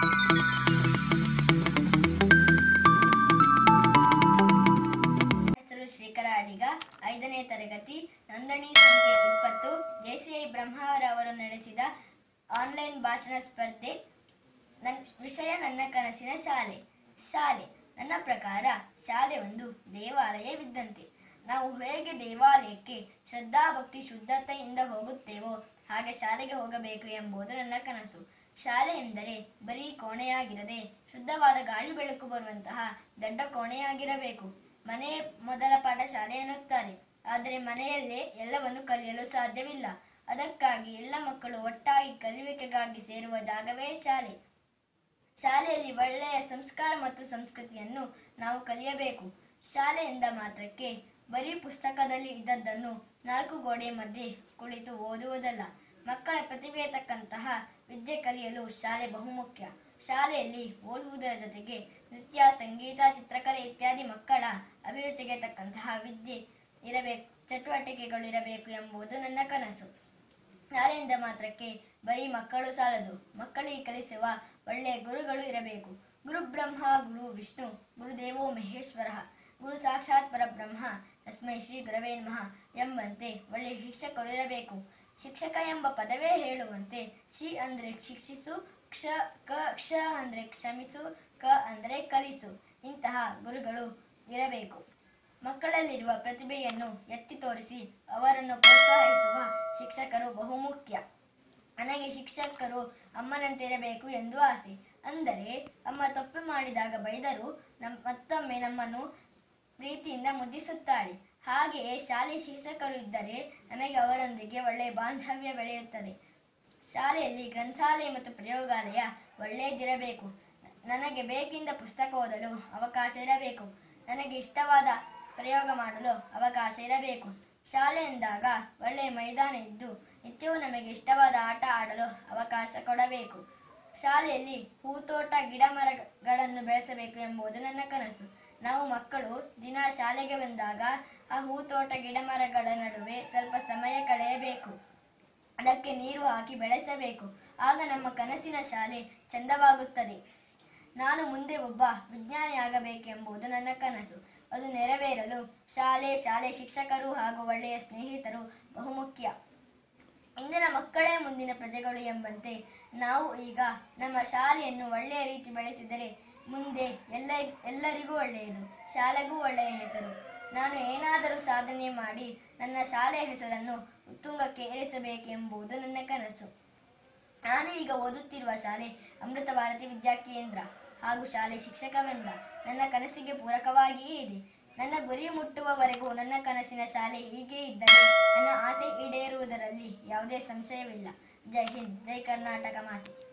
ಹೆಸರು ಶ್ರೀಕರ ಅಡಿಗ ಐದನೇ ತರಗತಿ ನೋಂದಣಿ ಸಂಖ್ಯೆ ಇಪ್ಪತ್ತು ಜೆಸಿಐ ಬ್ರಹ್ಮಾವರ ಅವರು ನಡೆಸಿದ ಆನ್ಲೈನ್ ಭಾಷಣ ಸ್ಪರ್ಧೆ ನನ್ ವಿಷಯ ನನ್ನ ಕನಸಿನ ಶಾಲೆ ಶಾಲೆ ನನ್ನ ಪ್ರಕಾರ ಶಾಲೆ ಒಂದು ದೇವಾಲಯವಿದ್ದಂತೆ ನಾವು ಹೇಗೆ ದೇವಾಲಯಕ್ಕೆ ಶ್ರದ್ಧಾಭಕ್ತಿ ಶುದ್ಧತೆಯಿಂದ ಹೋಗುತ್ತೇವೋ ಹಾಗೆ ಶಾಲೆಗೆ ಹೋಗಬೇಕು ಎಂಬುದು ನನ್ನ ಕನಸು ಶಾಲೆ ಎಂದರೆ ಬರೀ ಕೋಣೆಯಾಗಿರದೆ ಶುದ್ಧವಾದ ಗಾಳಿ ಬೆಳಕು ಬರುವಂತಹ ದೊಡ್ಡ ಕೋಣೆಯಾಗಿರಬೇಕು ಮನೆ ಮೊದಲ ಪಾಠ ಶಾಲೆ ಎನ್ನುತ್ತಾರೆ ಆದರೆ ಮನೆಯಲ್ಲೇ ಎಲ್ಲವನ್ನು ಕಲಿಯಲು ಸಾಧ್ಯವಿಲ್ಲ ಅದಕ್ಕಾಗಿ ಎಲ್ಲ ಮಕ್ಕಳು ಒಟ್ಟಾಗಿ ಕಲಿಯುವಿಕೆಗಾಗಿ ಸೇರುವ ಜಾಗವೇ ಶಾಲೆ ಶಾಲೆಯಲ್ಲಿ ಒಳ್ಳೆಯ ಸಂಸ್ಕಾರ ಮತ್ತು ಸಂಸ್ಕೃತಿಯನ್ನು ನಾವು ಕಲಿಯಬೇಕು ಶಾಲೆ ಎಂದ ಮಾತ್ರಕ್ಕೆ ಬರೀ ಪುಸ್ತಕದಲ್ಲಿ ಇದ್ದದ್ದನ್ನು ನಾಲ್ಕು ಗೋಡೆ ಮಧ್ಯೆ ಕುಳಿತು ಓದುವುದಲ್ಲ ಮಕ್ಕಳ ಪ್ರತಿಭೆಗೆ ತಕ್ಕಂತಹ ವಿದ್ಯೆ ಕಲಿಯಲು ಶಾಲೆ ಬಹುಮುಖ್ಯ ಶಾಲೆಯಲ್ಲಿ ಓದುವುದರ ಜೊತೆಗೆ ನೃತ್ಯ ಸಂಗೀತ ಚಿತ್ರಕಲೆ ಇತ್ಯಾದಿ ಮಕ್ಕಳ ಅಭಿರುಚಿಗೆ ತಕ್ಕಂತಹ ವಿದ್ಯೆ ಇರಬೇಕು ಚಟುವಟಿಕೆಗಳಿರಬೇಕು ಎಂಬುದು ನನ್ನ ಕನಸು ಶಾಲೆಯಿಂದ ಮಾತ್ರಕ್ಕೆ ಬರೀ ಮಕ್ಕಳು ಸಾಲದು ಮಕ್ಕಳಿಗೆ ಕಲಿಸುವ ಒಳ್ಳೆಯ ಗುರುಗಳು ಇರಬೇಕು ಗುರು ಬ್ರಹ್ಮ ಗುರು ವಿಷ್ಣು ಗುರುದೇವೋ ಮಹೇಶ್ವರ ಗುರು ಸಾಕ್ಷಾತ್ ಪರಬ್ರಹ್ಮ ತಸ್ಮೈ ಶ್ರೀ ಗುರವೇ ನಮಃ ಎಂಬಂತೆ ಒಳ್ಳೆಯ ಶಿಕ್ಷಕರು ಇರಬೇಕು ಶಿಕ್ಷಕ ಎಂಬ ಪದವೇ ಹೇಳುವಂತೆ ಶಿ ಅಂದ್ರೆ ಶಿಕ್ಷಿಸು ಕ್ಷ ಕ ಕ್ಷ ಅಂದ್ರೆ ಕ್ಷಮಿಸು ಕ ಅಂದ್ರೆ ಕಲಿಸು ಇಂತಹ ಗುರುಗಳು ಇರಬೇಕು ಮಕ್ಕಳಲ್ಲಿರುವ ಪ್ರತಿಭೆಯನ್ನು ಎತ್ತಿ ತೋರಿಸಿ ಅವರನ್ನು ಪ್ರೋತ್ಸಾಹಿಸುವ ಶಿಕ್ಷಕರು ಬಹುಮುಖ್ಯ ನನಗೆ ಶಿಕ್ಷಕರು ಅಮ್ಮನಂತೆ ಇರಬೇಕು ಎಂದು ಆಸೆ ಅಂದರೆ ಅಮ್ಮ ತಪ್ಪು ಮಾಡಿದಾಗ ಬೈದರೂ ನಮ್ ಮತ್ತೊಮ್ಮೆ ನಮ್ಮನ್ನು ಪ್ರೀತಿಯಿಂದ ಮುದ್ದಿಸುತ್ತಾಳೆ ಹಾಗೆಯೇ ಶಾಲೆ ಶಿಕ್ಷಕರು ಇದ್ದರೆ ನಮಗೆ ಅವರೊಂದಿಗೆ ಒಳ್ಳೆಯ ಬಾಂಧವ್ಯ ಬೆಳೆಯುತ್ತದೆ ಶಾಲೆಯಲ್ಲಿ ಗ್ರಂಥಾಲಯ ಮತ್ತು ಪ್ರಯೋಗಾಲಯ ಒಳ್ಳೆಯದಿರಬೇಕು ನನಗೆ ಬೇಕಿಂದ ಪುಸ್ತಕ ಓದಲು ಅವಕಾಶ ಇರಬೇಕು ನನಗೆ ಇಷ್ಟವಾದ ಪ್ರಯೋಗ ಮಾಡಲು ಅವಕಾಶ ಇರಬೇಕು ಶಾಲೆ ಎಂದಾಗ ಒಳ್ಳೆಯ ಮೈದಾನ ಇದ್ದು ನಿತ್ಯವೂ ನಮಗೆ ಇಷ್ಟವಾದ ಆಟ ಆಡಲು ಅವಕಾಶ ಕೊಡಬೇಕು ಶಾಲೆಯಲ್ಲಿ ಹೂತೋಟ ಗಿಡ ಮರಗಳನ್ನು ಬೆಳೆಸಬೇಕು ಎಂಬುದು ನನ್ನ ಕನಸು ನಾವು ಮಕ್ಕಳು ದಿನ ಶಾಲೆಗೆ ಬಂದಾಗ ಆ ಹೂತೋಟ ಗಿಡ ಮರಗಳ ನಡುವೆ ಸ್ವಲ್ಪ ಸಮಯ ಕಳೆಯಬೇಕು ಅದಕ್ಕೆ ನೀರು ಹಾಕಿ ಬೆಳೆಸಬೇಕು ಆಗ ನಮ್ಮ ಕನಸಿನ ಶಾಲೆ ಚಂದವಾಗುತ್ತದೆ ನಾನು ಮುಂದೆ ಒಬ್ಬ ವಿಜ್ಞಾನಿ ಆಗಬೇಕೆಂಬುದು ನನ್ನ ಕನಸು ಅದು ನೆರವೇರಲು ಶಾಲೆ ಶಾಲೆ ಶಿಕ್ಷಕರು ಹಾಗೂ ಒಳ್ಳೆಯ ಸ್ನೇಹಿತರು ಬಹುಮುಖ್ಯ ಇಂದಿನ ಮಕ್ಕಳೇ ಮುಂದಿನ ಪ್ರಜೆಗಳು ಎಂಬಂತೆ ನಾವು ಈಗ ನಮ್ಮ ಶಾಲೆಯನ್ನು ಒಳ್ಳೆಯ ರೀತಿ ಬೆಳೆಸಿದರೆ ಮುಂದೆ ಎಲ್ಲ ಎಲ್ಲರಿಗೂ ಒಳ್ಳೆಯದು ಶಾಲೆಗೂ ಒಳ್ಳೆಯ ಹೆಸರು ನಾನು ಏನಾದರೂ ಸಾಧನೆ ಮಾಡಿ ನನ್ನ ಶಾಲೆಯ ಹೆಸರನ್ನು ಉತ್ತುಂಗಕ್ಕೆ ಏರಿಸಬೇಕೆಂಬುದು ನನ್ನ ಕನಸು ನಾನು ಈಗ ಓದುತ್ತಿರುವ ಶಾಲೆ ಅಮೃತ ಭಾರತಿ ವಿದ್ಯಾಕೇಂದ್ರ ಹಾಗೂ ಶಾಲೆ ಶಿಕ್ಷಕ ವೃಂದ ನನ್ನ ಕನಸಿಗೆ ಪೂರಕವಾಗಿಯೇ ಇದೆ ನನ್ನ ಗುರಿ ಮುಟ್ಟುವವರೆಗೂ ನನ್ನ ಕನಸಿನ ಶಾಲೆ ಹೀಗೆ ಇದ್ದರೆ ನನ್ನ ಆಸೆ ಈಡೇರುವುದರಲ್ಲಿ ಯಾವುದೇ ಸಂಶಯವಿಲ್ಲ ಜೈ ಹಿಂದ್ ಜೈ ಕರ್ನಾಟಕ ಮಾತೆ